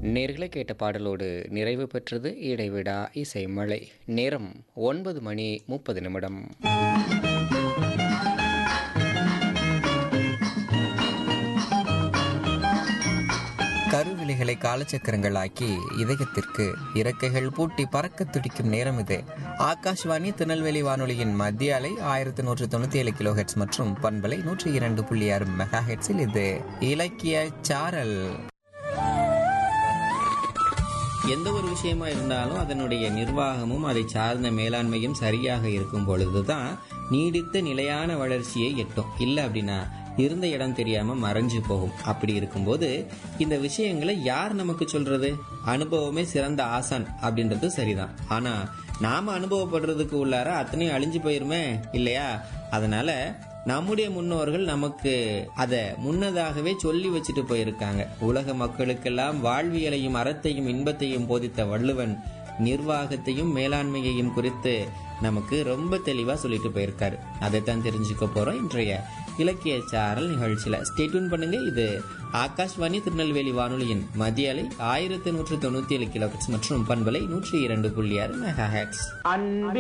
நேர்களை கேட்ட பாடலோடு நிறைவு பெற்றது இடைவிடா இசை மழை நேரம் ஒன்பது மணி முப்பது நிமிடம் கருவிழிகளை காலச்சக்கரங்களாக்கி இதயத்திற்கு இறக்கைகள் பூட்டி பறக்க துடிக்கும் நேரம் இது ஆகாஷ்வாணி திருநெல்வேலி வானொலியின் மத்திய அலை ஆயிரத்தி நூற்று தொண்ணூத்தி ஏழு கிலோ ஹெட்ஸ் மற்றும் பண்பலை நூற்றி இரண்டு புள்ளி ஆறு மெகா ஹெட்ஸில் இது இலக்கிய சாரல் எந்த ஒரு விஷயமா இருந்தாலும் அதனுடைய நிர்வாகமும் அதை சார்ந்த மேலாண்மையும் சரியாக இருக்கும் பொழுதுதான் நீடித்த நிலையான வளர்ச்சியை எட்டும் இல்லை அப்படின்னா இருந்த இடம் தெரியாம மறைஞ்சு போகும் அப்படி இருக்கும்போது இந்த விஷயங்களை யார் நமக்கு சொல்றது அனுபவமே சிறந்த ஆசான் அப்படின்றது சரிதான் ஆனா நாம அனுபவப்படுறதுக்கு உள்ளார அத்தனையும் அழிஞ்சு போயிருமே இல்லையா அதனால நம்முடைய முன்னோர்கள் நமக்கு அதை முன்னதாகவே சொல்லி வச்சுட்டு போயிருக்காங்க உலக மக்களுக்கெல்லாம் வாழ்வியலையும் அறத்தையும் இன்பத்தையும் போதித்த வள்ளுவன் நிர்வாகத்தையும் மேலாண்மையையும் குறித்து நமக்கு ரொம்ப தெளிவா சொல்லிட்டு போயிருக்காரு அதைத்தான் தெரிஞ்சுக்க போறோம் இன்றைய இலக்கிய சாரல் நிகழ்ச்சியில ஸ்டேட்யூன் பண்ணுங்க இது ஆகாஷ்வாணி திருநெல்வேலி வானொலியின் மத்திய அலை ஆயிரத்தி நூற்று தொண்ணூத்தி ஏழு கிலோ மற்றும் பண்பலை நூற்றி இரண்டு புள்ளி ஆறு மெகா ஹெட்ஸ் அன்பே